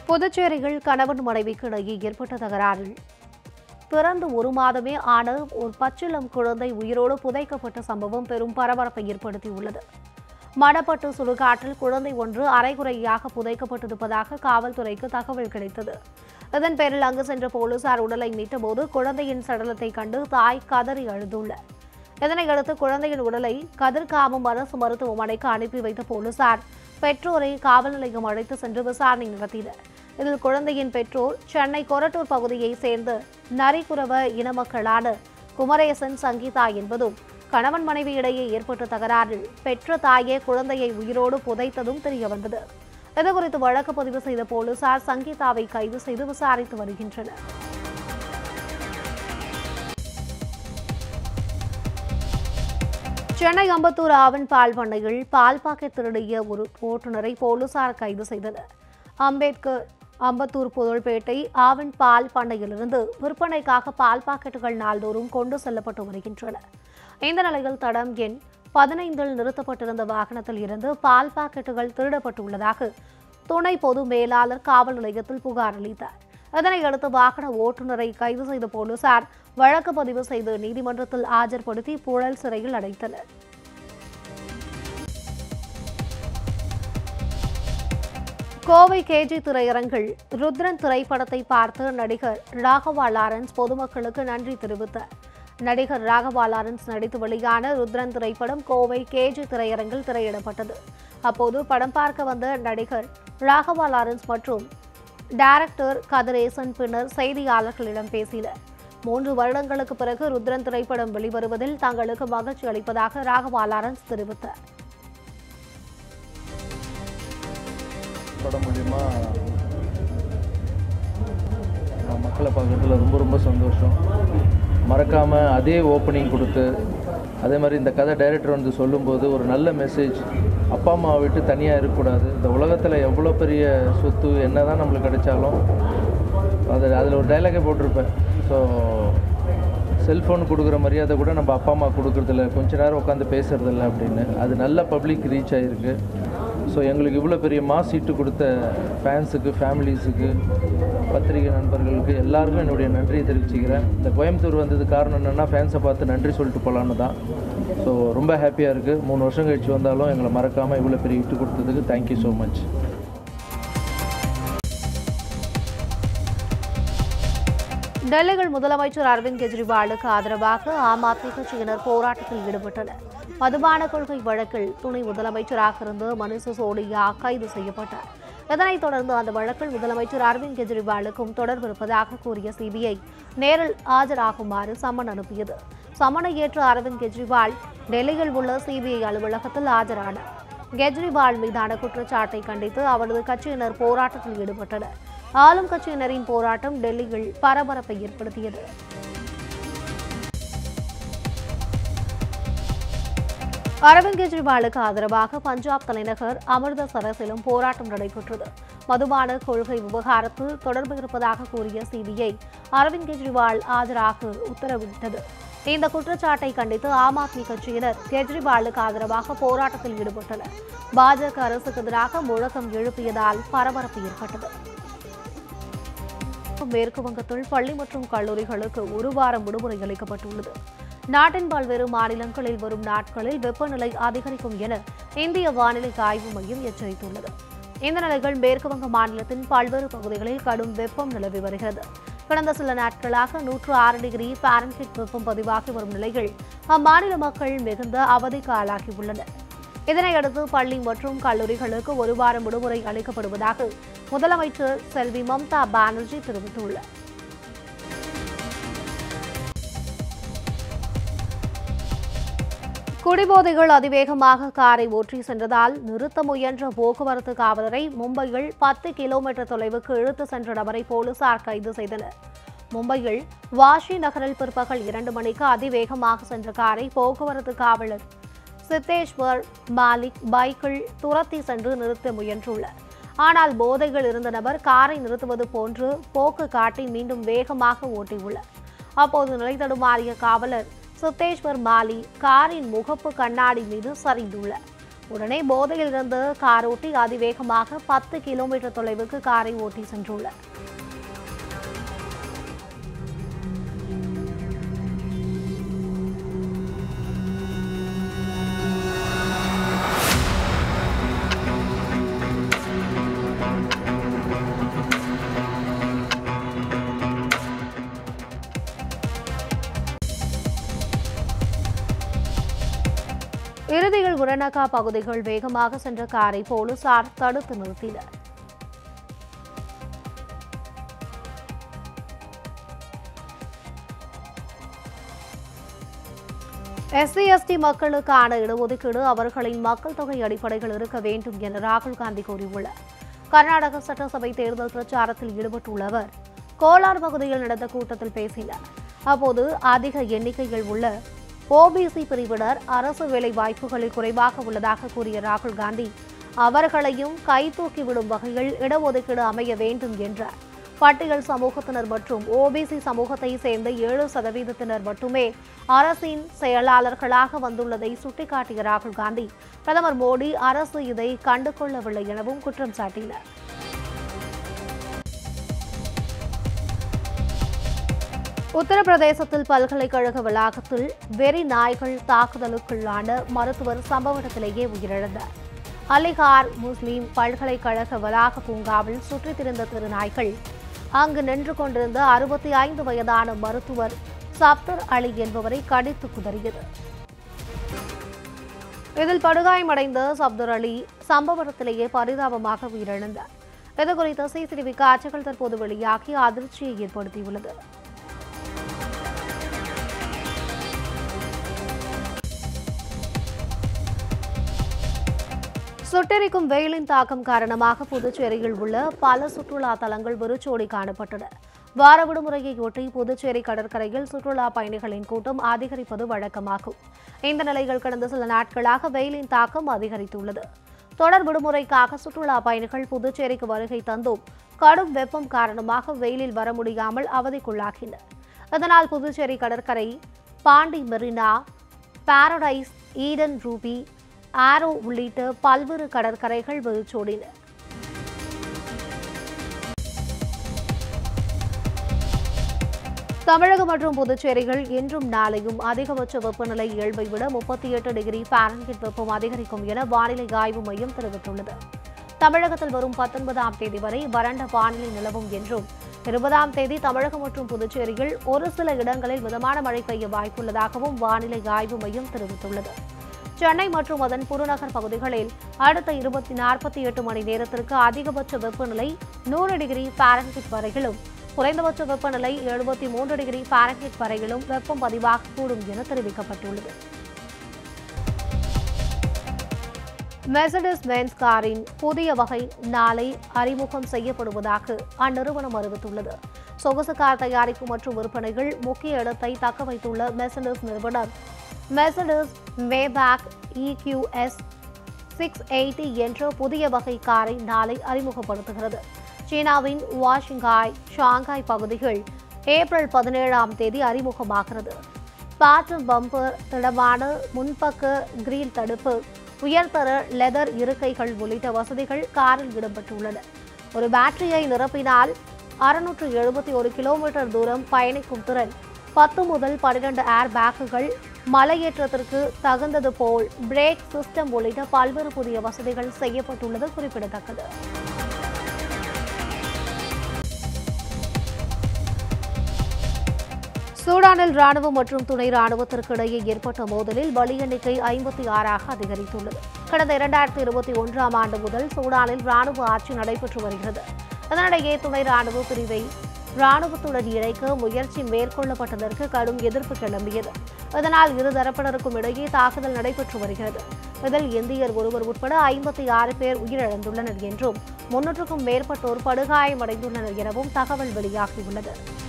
புதுச்சேரியில் கணவன் மனைவிக்கு இடையே ஏற்பட்ட தகராறில் பிறந்து ஒரு மாதமே ஆன ஒரு பச்சிளம் குழந்தை உயிரோடு புதைக்கப்பட்ட சம்பவம் பெரும் பரபரப்பை ஏற்படுத்தியுள்ளது மடப்பட்டு சுடுகாட்டில் குழந்தை ஒன்று அரைகுறையாக புதைக்கப்பட்டிருப்பதாக காவல்துறைக்கு தகவல் கிடைத்தது இதன் பேரில் அங்கு சென்ற போலீசார் உடலை மீட்டபோது குழந்தையின் சடலத்தை கண்டு தாய் கதறி அழுதுள்ளார் இதனையடுத்து குழந்தையின் உடலை கதிர்காமம் அரசு மருத்துவமனைக்கு அனுப்பி வைத்த போலீசார் பெற்றோரை காவல் நிலையம் அழைத்து சென்று விசாரணை நடத்தினர் இதில் குழந்தையின் பெற்றோர் சென்னை கொரட்டூர் பகுதியைச் சேர்ந்த நரிக்குறவ இன மக்களான குமரேசன் சங்கீதா என்பதும் கணவன் மனைவி இடையே ஏற்பட்ட தகராறில் பெற்ற தாயே குழந்தையை உயிரோடு புதைத்ததும் தெரியவந்தது இதுகுறித்து வழக்கு பதிவு செய்த போலீசார் சங்கீதாவை கைது செய்து விசாரித்து வருகின்றனர் சென்னை அம்பத்தூர் ஆவன் பால் பண்ணையில் பால் பாக்கெட் திருடிய ஒரு ஓட்டுநரை போலீசார் கைது செய்தனர் அம்பேத்கர் அம்பத்தூர் புதழ்பேட்டை ஆவன் பால் பண்ணையிலிருந்து விற்பனைக்காக பால் பாக்கெட்டுகள் நாள்தோறும் கொண்டு செல்லப்பட்டு வருகின்றன இந்த நிலையில் தடம் எண் பதினைந்தில் நிறுத்தப்பட்டிருந்த வாகனத்தில் இருந்து பால் பாக்கெட்டுகள் திருடப்பட்டுள்ளதாக துணை பொது மேலாளர் காவல் நிலையத்தில் புகார் அளித்தார் இதனையடுத்து வாகன ஓட்டுநரை கைது செய்த போலீசார் வழக்கு பதிவு செய்து நீதிமன்றத்தில் ஆஜர்படுத்தி புழல் சிறையில் அடைத்தனர் கோவை கேஜி திரையரங்கில் ருத்ரன் திரைப்படத்தை பார்த்து நடிகர் ராகவா லாரன்ஸ் பொதுமக்களுக்கு நன்றி தெரிவித்தார் நடிகர் ராகவா லாரன்ஸ் நடித்து வெளியான ருத்ரன் திரைப்படம் கோவை கேஜி திரையரங்கில் திரையிடப்பட்டது அப்போது படம் பார்க்க வந்த நடிகர் ராகவா லாரன்ஸ் மற்றும் டைரக்டர் கதிரேசன் பின்னர் செய்தியாளர்களிடம் பேசினர் மூன்று வருடங்களுக்கு பிறகு ருத்ரன் திரைப்படம் வெளிவருவதில் தங்களுக்கு மகிழ்ச்சி அளிப்பதாக ராகவா லாரன்ஸ் தெரிவித்தார் படம் மூலிமா நான் மக்களை பார்க்கறதுல ரொம்ப ரொம்ப சந்தோஷம் மறக்காமல் அதே ஓப்பனிங் கொடுத்து அதே மாதிரி இந்த கதை டைரக்டர் வந்து சொல்லும்போது ஒரு நல்ல மெசேஜ் அப்பா அம்மாவை விட்டு தனியாக இருக்கக்கூடாது இந்த உலகத்தில் எவ்வளோ பெரிய சொத்து என்ன தான் நம்மளுக்கு கிடைச்சாலும் அது அதில் ஒரு டைலாகே போட்டிருப்பேன் ஸோ செல்ஃபோன் கொடுக்குற மரியாதை கூட நம்ம அப்பா அம்மா கொடுக்குறதில்ல கொஞ்ச நேரம் உட்காந்து பேசுறதில்ல அப்படின்னு அது நல்ல பப்ளிக் ரீச் ஆகிருக்கு ஸோ எங்களுக்கு இவ்வளோ பெரிய மாஸ் சீட்டு கொடுத்த ஃபேன்ஸுக்கு ஃபேமிலிஸுக்கு பத்திரிகை நண்பர்களுக்கு எல்லாருக்கும் என்னுடைய நன்றியை தெரிவிச்சுக்கிறேன் இந்த கோயம்புத்தூர் வந்தது காரணம் என்னென்னா ஃபேன்ஸை பார்த்து நன்றி சொல்லிட்டு போகலான்னு தான் ஸோ ரொம்ப ஹாப்பியாக இருக்குது மூணு வருஷம் கழிச்சு வந்தாலும் எங்களை மறக்காமல் இவ்வளோ பெரிய இட்டு கொடுத்ததுக்கு தேங்க்யூ ஸோ மச் டெல்லியில் முதலமைச்சர் அரவிந்த் கெஜ்ரிவாலுக்கு ஆதரவாக ஆம் ஆத்மி கட்சியினர் போராட்டத்தில் ஈடுபட்டனர் மதுபான கொள்கை வழக்கில் துணை முதலமைச்சராக இருந்த மனீஷ் சிசோடியா கைது செய்யப்பட்டார் இதனைத் தொடர்ந்து அந்த வழக்கில் முதலமைச்சர் அரவிந்த் கெஜ்ரிவாலுக்கும் தொடர்பு இருப்பதாக கூறிய சிபிஐ நேரில் ஆஜராகுமாறு சம்மன் அனுப்பியது சம்மனை ஏற்ற அரவிந்த் கெஜ்ரிவால் டெல்லியில் உள்ள சிபிஐ அலுவலகத்தில் ஆஜரானார் கெஜ்ரிவால் மீதான குற்றச்சாட்டை கண்டித்து அவரது கட்சியினர் போராட்டத்தில் ஈடுபட்டனர் ஆளும் கட்சியினரின் போராட்டம் டெல்லியில் பரபரப்பை ஏற்படுத்தியது அரவிந்த் கெஜ்ரிவாலுக்கு ஆதரவாக பஞ்சாப் தலைநகர் அமிர்தசரஸிலும் போராட்டம் நடைபெற்றது மதுபான கொள்கை விவகாரத்தில் தொடர்பு இருப்பதாக கூறிய சிபிஐ அரவிந்த் கெஜ்ரிவால் ஆஜராக உத்தரவிட்டது இந்த குற்றச்சாட்டை கண்டித்து ஆம் ஆத்மி கட்சியினர் கெஜ்ரிவாலுக்கு ஆதரவாக போராட்டத்தில் ஈடுபட்டனர் பாஜக அரசுக்கு எதிராக முழக்கம் எழுப்பியதால் பரபரப்பு ஏற்பட்டது மேற்கு வங்கத்தில் பள்ளி மற்றும் கல்லூரிகளுக்கு ஒரு வாரம் விடுமுறை அளிக்கப்பட்டுள்ளது நாட்டின் பல்வேறு மாநிலங்களில் வரும் நாட்களில் வெப்பநிலை அதிகரிக்கும் என இந்திய வானிலை ஆய்வு மையம் எச்சரித்துள்ளது இந்த நிலையில் மேற்கு வங்க மாநிலத்தின் பல்வேறு பகுதிகளில் கடும் வெப்பம் நிலவி வருகிறது கடந்த சில நாட்களாக நூற்று ஆறு டிகிரி பாரன்ஹீட் வெப்பம் பதிவாகி வரும் நிலையில் அம்மாநில மக்கள் மிகுந்த அவதிக்கு ஆளாகியுள்ளனர் இதனையடுத்து பள்ளி மற்றும் கல்லூரிகளுக்கு ஒரு வாரம் விடுமுறை அளிக்கப்படுவதாக முதலமைச்சர் செல்வி மம்தா பானர்ஜி தெரிவித்துள்ளார் குடிபோதைகள் அதிவேகமாக காரை ஓட்டி சென்றதால் நிறுத்த முயன்ற போக்குவரத்து காவலரை மும்பையில் பத்து கிலோமீட்டர் தொலைவுக்கு இழுத்து சென்ற நபரை போலீசார் கைது செய்தனர் மும்பையில் வாஷி நகரில் பிற்பகல் இரண்டு மணிக்கு அதிவேகமாக சென்ற காரை போக்குவரத்து காவலர் சித்தேஸ்வர் மாலிக் பைக்கில் துரத்தி சென்று நிறுத்த முயன்றுள்ளார் ஆனால் போதைகள் இருந்த நபர் காரை நிறுத்துவது போன்று போக்கு காட்டி மீண்டும் வேகமாக ஓட்டியுள்ளார் அப்போது நிலை தடுமாறிய காவலர் சித்தேஸ்வர் மாலி காரின் முகப்பு கண்ணாடி மீது சரிந்துள்ளார் உடனே போதையில் இருந்து கார் ஓட்டி அதிவேகமாக பத்து கிலோமீட்டர் தொலைவுக்கு காரை ஓட்டி சென்றுள்ளார் இறுதியில் உரணகா பகுதிகள் வேகமாக சென்ற காரை போலீசார் தடுத்து நிறுத்தினர் எஸ்சி எஸ்டி மக்களுக்கான இடஒதுக்கீடு அவர்களின் மக்கள் தொகை அடிப்படையில் இருக்க வேண்டும் என ராகுல் காந்தி கூறியுள்ளார் கர்நாடக சட்டசபை தேர்தல் பிரச்சாரத்தில் ஈடுபட்டுள்ள அவர் கோலார் பகுதியில் நடந்த கூட்டத்தில் பேசினார் அப்போது அதிக எண்ணிக்கையில் உள்ள ஓபிசி பிரிவினர் அரசு வேலை வாய்ப்புகளில் குறைவாக உள்ளதாக கூறிய ராகுல் காந்தி அவர்களையும் கைதூக்கிவிடும் வகையில் இடஒதுக்கீடு அமைய வேண்டும் என்றார் பட்டியல் சமூகத்தினர் மற்றும் ஓபிசி சமூகத்தை சேர்ந்த ஏழு சதவீதத்தினர் மட்டுமே அரசின் செயலாளர்களாக வந்துள்ளதை சுட்டிக்காட்டிய ராகுல் காந்தி பிரதமர் மோடி அரசு இதை கண்டுகொள்ளவில்லை எனவும் குற்றம் சாட்டினார் உத்தரப்பிரதேசத்தில் பல்கலைக்கழக வளாகத்தில் வெறி நாய்கள் தாக்குதலுக்குள்ளான மருத்துவர் சம்பவ இடத்திலேயே உயிரிழந்தார் அலிகார் முஸ்லிம் பல்கலைக்கழக வளாக பூங்காவில் சுற்றித் திரிந்த திருநாய்கள் அங்கு நின்று கொண்டிருந்த அறுபத்தி ஐந்து வயதான மருத்துவர் சப்தர் அலி என்பவரை கடித்து குதறியது இதில் படுகாயமடைந்த சப்தர் அலி சம்பவ இடத்திலேயே பரிதாபமாக உயிரிழந்தார் இதுகுறித்த சிசிடிவி காட்சிகள் தற்போது வெளியாகி அதிர்ச்சியை ஏற்படுத்தியுள்ளது சுட்டெரிக்கும் வெயிலின் தாக்கம் காரணமாக புதுச்சேரியில் உள்ள பல சுற்றுலா தலங்கள் வெறிச்சோடி காணப்பட்டன வார விடுமுறையொட்டி புதுச்சேரி கடற்கரையில் சுற்றுலா பயணிகளின் கூட்டம் அதிகரிப்பது வழக்கமாகும் இந்த நிலையில் கடந்த சில நாட்களாக வெயிலின் தாக்கம் அதிகரித்துள்ளது தொடர் விடுமுறைக்காக சுற்றுலா பயணிகள் புதுச்சேரிக்கு வருகை தந்தும் கடும் வெப்பம் காரணமாக வெயிலில் வர முடியாமல் அவதிக்குள்ளாகினர் இதனால் புதுச்சேரி கடற்கரை Pondy Marina Paradise Eden Ruby Auro உள்ளிட்ட பல்வேறு கடற்கரைகள் வெறிச்சோடின தமிழகம் மற்றும் புதுச்சேரிகள் இன்றும் நாளையும் அதிகபட்ச வெப்பநிலை இயல்பை விட முப்பத்தி எட்டு டிகிரி பாரன்ஹீட் வெப்பம் அதிகரிக்கும் என வானிலை ஆய்வு மையம் தெரிவித்துள்ளது தமிழகத்தில் வரும் பத்தொன்பதாம் தேதி வரை வறண்ட வானிலை நிலவும் என்றும் இருபதாம் தேதி தமிழகம் மற்றும் புதுச்சேரியில் ஒரு சில இடங்களில் மிதமான மழை பெய்ய வாய்ப்புள்ளதாகவும் வானிலை ஆய்வு மையம் தெரிவித்துள்ளது சென்னை மற்றும் அதன் புறநகர் பகுதிகளில் அடுத்த இருபத்தி நாற்பத்தி எட்டு மணி நேரத்திற்கு அதிகபட்ச வெப்பநிலை நூறு டிகிரி பாரன்ஹீட் வரையிலும் குறைந்தபட்ச வெப்பநிலை எழுபத்தி மூன்று டிகிரி பாரன்ஹீட் வரையிலும் வெப்பம் பதிவாகக்கூடும் என தெரிவிக்கப்பட்டுள்ளது மெர்சடிஸ் பென்ஸ் காரின் புதிய வகை நாளை அறிமுகம் செய்யப்படுவதாக அந்நிறுவனம் அறிவித்துள்ளது சொகுசு கார் தயாரிப்பு மற்றும் விற்பனைகள் முக்கிய இடத்தை தக்க வைத்துள்ள மெர்சடிஸ் நிறுவனம் Mercedes Maybach EQS six eighty என்ற புதிய வகை காரை நாளை அறிமுகப்படுத்துகிறது சீனாவின் வாஷிங்காய் ஷாங்காய் பகுதிகள் ஏப்ரல் பதினேழாம் தேதி அறிமுகமாகிறது பாட்டன் பம்பர் திடமான முன்பக்க கிரீல் தடுப்பு உயர்தர லெதர் இருக்கைகள் உள்ளிட்ட வசதிகள் காரில் இடம்பெற்றுள்ளன ஒரு பேட்டரியை நிரப்பினால் அறுநூற்று எழுபத்தி ஒரு கிலோமீட்டர் தூரம் பயணிக்கும் திறன் பத்து முதல் பன்னிரண்டு ஏர் பேக்குகள் மலையேற்றத்திற்கு தகுந்தது போல் பிரேக் சிஸ்டம் உள்ளிட்ட பல்வேறு புதிய வசதிகள் செய்யப்பட்டுள்ளது குறிப்பிடத்தக்கது சூடானில் ராணுவம் மற்றும் துணை ராணுவத்திற்கு இடையே ஏற்பட்ட மோதலில் பலி எண்ணிக்கை ஐம்பத்தி ஆறாக அதிகரித்துள்ளது கடந்த இரண்டாயிரத்தி இருபத்தி ஒன்றாம் ஆண்டு முதல் சூடானில் ராணுவ ஆட்சி நடைபெற்று வருகிறது இதனிடையே துணை ராணுவ பிரிவை ராணுவத்துடன் இணைக்க முயற்சி மேற்கொள்ளப்பட்டதற்கு கடும் எதிர்ப்பு கிளம்பியது இதனால் இரு தரப்பினருக்கும் இடையே தாக்குதல் நடைபெற்று வருகிறது இதில் இந்தியர் ஒருவர் உட்பட ஐம்பத்தி ஆறு பேர் உயிரிழந்துள்ளனர் என்றும் முன்னூற்றுக்கும் மேற்பட்டோர் படுகாயமடைந்துள்ளனர் எனவும் தகவல் வெளியாகியுள்ளது